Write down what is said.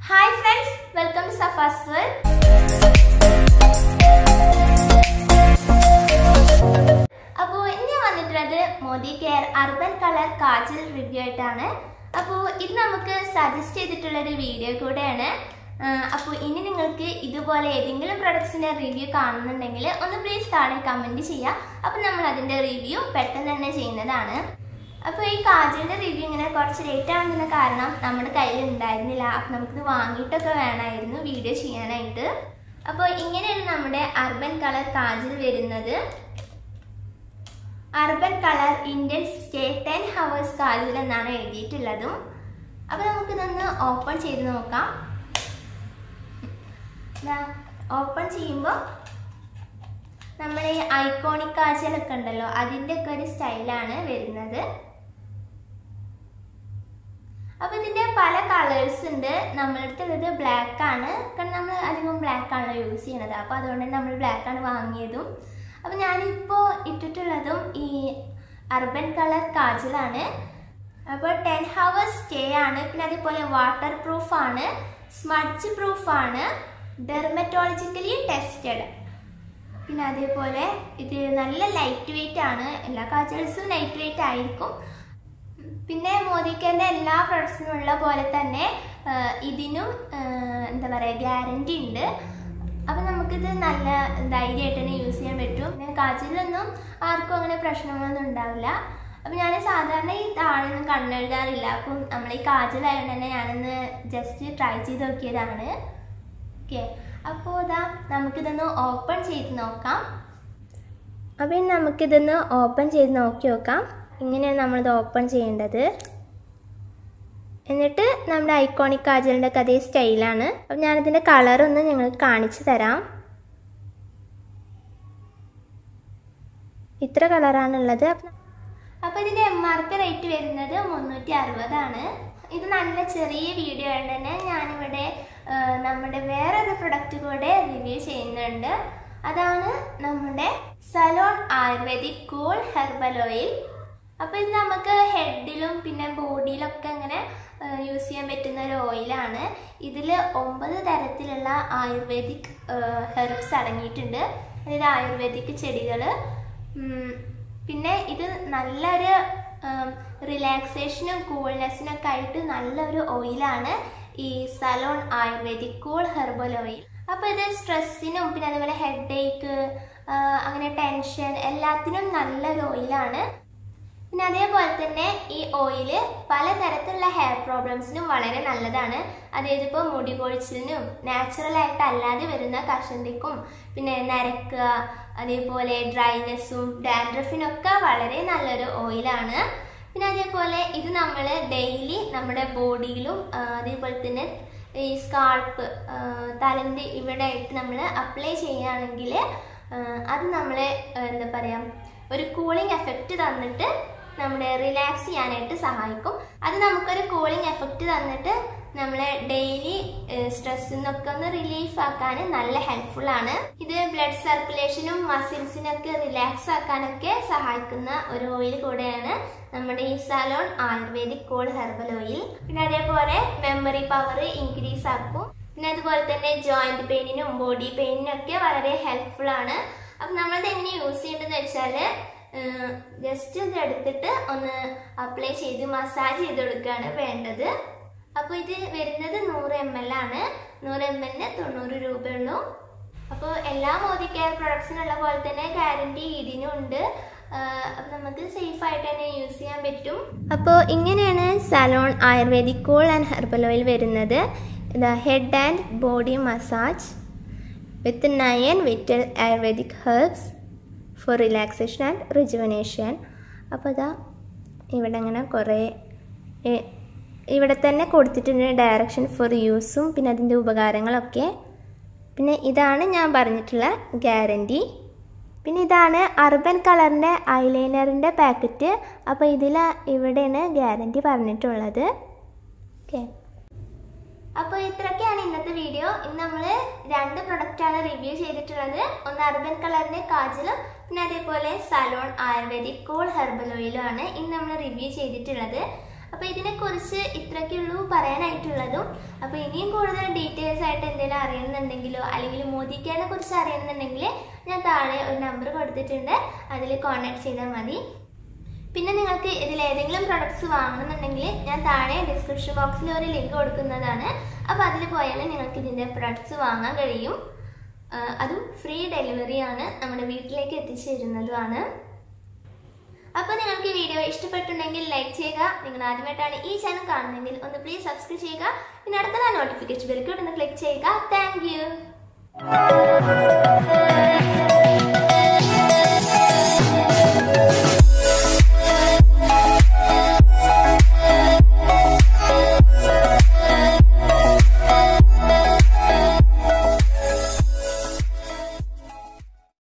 hi friends welcome to Safa's world അപ്പോൾ ഇന്ന് ഞാൻ വന്നിട്ടുള്ളത് Modicare urban colour kajal review ആയിട്ടാണ് അപ്പോൾ ഇത് നമുക്ക് സജസ്റ്റ് ചെയ്തിട്ടുള്ള ഒരു വീഡിയോ കൂടെയാണ് അപ്പോൾ ഇനി നിങ്ങൾക്ക് ഇതുപോലെ ഏതെങ്കിലും പ്രൊഡക്ട്സിൻ്റെ റിവ്യൂ കാണുന്നുണ്ടെങ്കിൽ ഒന്ന് പ്ലീസ് താഴെ കമൻറ്റ് ചെയ്യുക അപ്പോൾ നമ്മൾ അതിൻ്റെ റിവ്യൂ പെട്ടെന്ന് തന്നെ ചെയ്യുന്നതാണ് അപ്പോൾ ഈ കാജലിൻ്റെ റിവ്യൂ ഇങ്ങനെ കുറച്ച് ലേറ്റ് ആവുന്നതിന് കാരണം നമ്മുടെ കയ്യിൽ ഉണ്ടായിരുന്നില്ല അപ്പം നമുക്കിത് വാങ്ങിയിട്ടൊക്കെ വേണമായിരുന്നു വീഡിയോ ചെയ്യാനായിട്ട് അപ്പോൾ ഇങ്ങനെയാണ് നമ്മുടെ അർബൻ കളർ കാജൽ വരുന്നത് urban colour Indian stay ten hours kajal എന്നാണ് എഴുതിയിട്ടുള്ളതും അപ്പോൾ നമുക്കിതൊന്ന് ഓപ്പൺ ചെയ്ത് നോക്കാം ഓപ്പൺ ചെയ്യുമ്പോൾ നമ്മുടെ ഈ ഐക്കോണിക് കാജലൊക്കെ ഉണ്ടല്ലോ അതിൻ്റെ ഒക്കെ ഒരു സ്റ്റൈലാണ് വരുന്നത് അപ്പോൾ ഇതിൻ്റെ പല കളേഴ്സ് ഉണ്ട് നമ്മളടുത്തുള്ളത് ബ്ലാക്ക് ആണ് കാരണം നമ്മൾ അധികം ബ്ലാക്ക് ആണല്ലോ യൂസ് ചെയ്യണത് അപ്പോൾ അതുകൊണ്ട് തന്നെ നമ്മൾ ബ്ലാക്ക് ആണ് വാങ്ങിയതും അപ്പോൾ ഞാനിപ്പോൾ ഇട്ടിട്ടുള്ളതും ഈ അർബൻ കളർ കാജലാണ് അപ്പോൾ ടെൻ ഹവേഴ്സ് സ്റ്റേ ആണ് പിന്നെ അതേപോലെ വാട്ടർ പ്രൂഫ് ആണ് സ്മഡ്ജ് പ്രൂഫ് ആണ് ഡെർമറ്റോളജിക്കലി ടെസ്റ്റഡ് പിന്നെ അതേപോലെ ഇത് നല്ല ലൈറ്റ് വെയിറ്റ് ആണ് എല്ലാ കാജൽസും ലൈറ്റ് വെയിറ്റ് ആയിരിക്കും പിന്നെ മോദിക്കൻ്റെ എല്ലാ പ്രൊഡക്ട്സിനും ഉള്ള പോലെ തന്നെ ഇതിനും എന്താ പറയുക ഗ്യാരണ്ടി ഉണ്ട് അപ്പം നമുക്കിത് നല്ല ധൈര്യമായിട്ട് തന്നെ യൂസ് ചെയ്യാൻ പറ്റും പിന്നെ കാച്ചിലൊന്നും ആർക്കും അങ്ങനെ പ്രശ്നങ്ങളൊന്നും ഉണ്ടാവില്ല അപ്പം ഞാൻ സാധാരണ ഈ താഴെയൊന്നും കണ്ണെഴുതാറില്ല അപ്പം നമ്മൾ ഈ കാജലായതുകൊണ്ട് തന്നെ ഞാനൊന്ന് ജസ്റ്റ് ട്രൈ ചെയ്ത് നോക്കിയതാണ് ഓക്കെ അപ്പോൾ ഇതാ നമുക്കിതൊന്ന് ഓപ്പൺ ചെയ്ത് നോക്കാം അപ്പം ഇനി നമുക്കിതൊന്ന് ഓപ്പൺ ചെയ്ത് നോക്കി നോക്കാം ഇങ്ങനെയാണ് നമ്മളിത് ഓപ്പൺ ചെയ്യേണ്ടത് എന്നിട്ട് നമ്മുടെ ഐക്കോണിക് കാജലിൻ്റെ ഒക്കെ അതേ സ്റ്റൈലാണ് അപ്പം ഞാനിതിൻ്റെ കളറൊന്ന് ഞങ്ങൾക്ക് കാണിച്ചു തരാം ഇത്ര കളറാണുള്ളത് അപ്പോൾ ഇതിൻ്റെ എം ആർ പി റേറ്റ് വരുന്നത് മുന്നൂറ്റി അറുപതാണ് ഇത് നല്ല ചെറിയ വീഡിയോ ആയതുകൊണ്ട് തന്നെ ഞാനിവിടെ നമ്മുടെ വേറൊരു പ്രൊഡക്റ്റ് കൂടെ റിവ്യൂ ചെയ്യുന്നുണ്ട് അതാണ് നമ്മുടെ salon ayurvedic cool herbal oil അപ്പോൾ ഇത് നമുക്ക് ഹെഡിലും പിന്നെ ബോഡിയിലൊക്കെ ഇങ്ങനെ യൂസ് ചെയ്യാൻ പറ്റുന്ന ഒരു ഓയിലാണ് ഇതിൽ ഒമ്പത് തരത്തിലുള്ള ആയുർവേദിക് ഹെർബ്സ് അടങ്ങിയിട്ടുണ്ട് അതായത് ആയുർവേദിക് ചെടികൾ പിന്നെ ഇത് നല്ലൊരു റിലാക്സേഷനും കൂൾനെസ്സിനും ഒക്കെ ആയിട്ട് നല്ലൊരു ഓയിലാണ് ഈ salon ayurvedic cool herbal oil അപ്പോൾ ഇത് സ്ട്രെസ്സിനും പിന്നെ അതുപോലെ ഹെഡ് ഏക്ക് അങ്ങനെ ടെൻഷൻ എല്ലാത്തിനും നല്ലൊരു ഓയിലാണ് പിന്നെ അതേപോലെ തന്നെ ഈ ഓയില് പലതരത്തിലുള്ള ഹെയർ പ്രോബ്ലംസിനും വളരെ നല്ലതാണ് അതായത് ഇപ്പോൾ മുടി കൊഴിച്ചിലിനും നാച്ചുറലായിട്ട് അല്ലാതെ വരുന്ന കഷണ്ടിക്കും പിന്നെ നരക്കുക അതേപോലെ ഡ്രൈനെസ്സും ഡാൻഡ്രഫിനൊക്കെ വളരെ നല്ലൊരു ഓയിലാണ് പിന്നെ അതേപോലെ ഇത് നമ്മൾ ഡെയിലി നമ്മുടെ ബോഡിയിലും അതേപോലെ തന്നെ ഈ സ്കാൾപ്പ് തലൻ്റെ ഇവിടെ ആയിട്ട് നമ്മൾ അപ്ലൈ ചെയ്യുകയാണെങ്കിൽ അത് നമ്മളെ എന്താ പറയുക ഒരു കൂളിംഗ് എഫക്റ്റ് തന്നിട്ട് നമ്മുടെ റിലാക്സ് ചെയ്യാനായിട്ട് സഹായിക്കും അത് നമുക്കൊരു കൂളിംഗ് എഫക്റ്റ് തന്നിട്ട് നമ്മളെ ഡെയിലി സ്ട്രെസ്സിൽ നിന്നൊക്കെ ഒന്ന് റിലീഫ് ആക്കാൻ നല്ല ഹെൽപ്ഫുൾ ആണ് ഇത് ബ്ലഡ് സർക്കുലേഷനും മസിൽസിനൊക്കെ റിലാക്സ് ആക്കാനൊക്കെ സഹായിക്കുന്ന ഒരു ഓയിൽ കൂടെയാണ് നമ്മുടെ ഈ salon ayurvedic cool herbal oil പിന്നെ അതേപോലെ മെമ്മറി പവർ ഇൻക്രീസ് ആക്കും പിന്നെ അതുപോലെ തന്നെ ജോയിന്റ് പെയിനിനും ബോഡി പെയിനിനും ഒക്കെ വളരെ ഹെൽപ്ഫുൾ ആണ് അപ്പം നമ്മളത് എങ്ങനെ യൂസ് ചെയ്യേണ്ടതെന്ന് വെച്ചാൽ ജസ്റ്റ് ഇത് എടുത്തിട്ട് ഒന്ന് അപ്ലൈ ചെയ്ത് മസാജ് ചെയ്ത് കൊടുക്കുകയാണ് വേണ്ടത് അപ്പോൾ ഇത് വരുന്നത് നൂറ് എം എൽ ആണ് നൂറ് എം എല്ലിന് തൊണ്ണൂറ് രൂപയുള്ളൂ അപ്പോൾ എല്ലാ മോദി കെയർ പ്രൊഡക്ട്സിനുള്ള പോലെ തന്നെ ഗ്യാരണ്ടി ഇതിനും ഉണ്ട് അപ്പം നമുക്ക് സേഫ് ആയിട്ട് തന്നെ യൂസ് ചെയ്യാൻ പറ്റും അപ്പോൾ ഇങ്ങനെയാണ് salon ayurvedic cool and herbal oil വരുന്നത് the head and body massage with nine vital ayurvedic herbs for relaxation and rejuvenation അപ്പോൾ അതാ ഇവിടെ അങ്ങനെ കുറേ ഇവിടെ തന്നെ കൊടുത്തിട്ടുണ്ട് ഡയറക്ഷൻ ഫോർ യൂസും പിന്നെ അതിൻ്റെ ഉപകാരങ്ങളൊക്കെ പിന്നെ ഇതാണ് ഞാൻ പറഞ്ഞിട്ടുള്ള ഗ്യാരണ്ടി പിന്നെ ഇതാണ് അർബൻ കളറിൻ്റെ ഐലൈനറിൻ്റെ പാക്കറ്റ് അപ്പോൾ ഇതിൽ ഇവിടെയാണ് ഗ്യാരണ്ടി പറഞ്ഞിട്ടുള്ളത് ഓക്കെ അപ്പോൾ ഇത്രയൊക്കെയാണ് ഇന്നത്തെ വീഡിയോ ഇന്ന് നമ്മൾ രണ്ട് പ്രൊഡക്റ്റാണ് റിവ്യൂ ചെയ്തിട്ടുള്ളത് ഒന്ന് അർബൻ കളറിൻ്റെ കാജലും പിന്നെ അതേപോലെ സലോൺ ആയുർവേദിക് കൂൾ ഹെർബൽ ഓയിലും ആണ് ഇന്ന് നമ്മൾ റിവ്യൂ ചെയ്തിട്ടുള്ളത് അപ്പോൾ അപ്പോൾ ഇതിനെക്കുറിച്ച് ഇത്രയ്ക്കുള്ളൂ പറയാനായിട്ടുള്ളതും അപ്പോൾ ഇനിയും കൂടുതൽ ഡീറ്റെയിൽസ് ആയിട്ട് എന്തെങ്കിലും അറിയണമെന്നുണ്ടെങ്കിലോ അല്ലെങ്കിൽ മോദിക്കാനെ കുറിച്ച് അറിയണമെന്നുണ്ടെങ്കിൽ ഞാൻ താഴെ ഒരു നമ്പർ കൊടുത്തിട്ടുണ്ട് അതിൽ കോൺടാക്ട് ചെയ്താൽ മതി പിന്നെ നിങ്ങൾക്ക് ഇതിൽ ഏതെങ്കിലും പ്രൊഡക്ട്സ് വാങ്ങണമെന്നുണ്ടെങ്കിൽ ഞാൻ താഴെ ഡിസ്ക്രിപ്ഷൻ ബോക്സിൽ ഒരു ലിങ്ക് കൊടുക്കുന്നതാണ് അപ്പോൾ അതിൽ പോയാൽ നിങ്ങൾക്ക് ഇതിൻ്റെ പ്രൊഡക്ട്സ് വാങ്ങാൻ കഴിയും ആ, അതും ഫ്രീ ഡെലിവറി ആണ് നമ്മുടെ വീട്ടിലേക്ക് എത്തിച്ചു തരുന്നതുമാണ് അപ്പോൾ നിങ്ങൾക്ക് ഈ വീഡിയോ ഇഷ്ടപ്പെട്ടുണ്ടെങ്കിൽ ലൈക്ക് ചെയ്യുക നിങ്ങൾ ആദ്യമായിട്ടാണ് ഈ ചാനൽ കാണുന്നതെങ്കിൽ ഒന്ന് പ്ലീസ് സബ്സ്ക്രൈബ് ചെയ്യുക പിന്നെ അടുത്തുള്ള നോട്ടിഫിക്കേഷൻ ബെൽക്കൂടെ ഒന്ന് ക്ലിക്ക് ചെയ്യുക താങ്ക് യു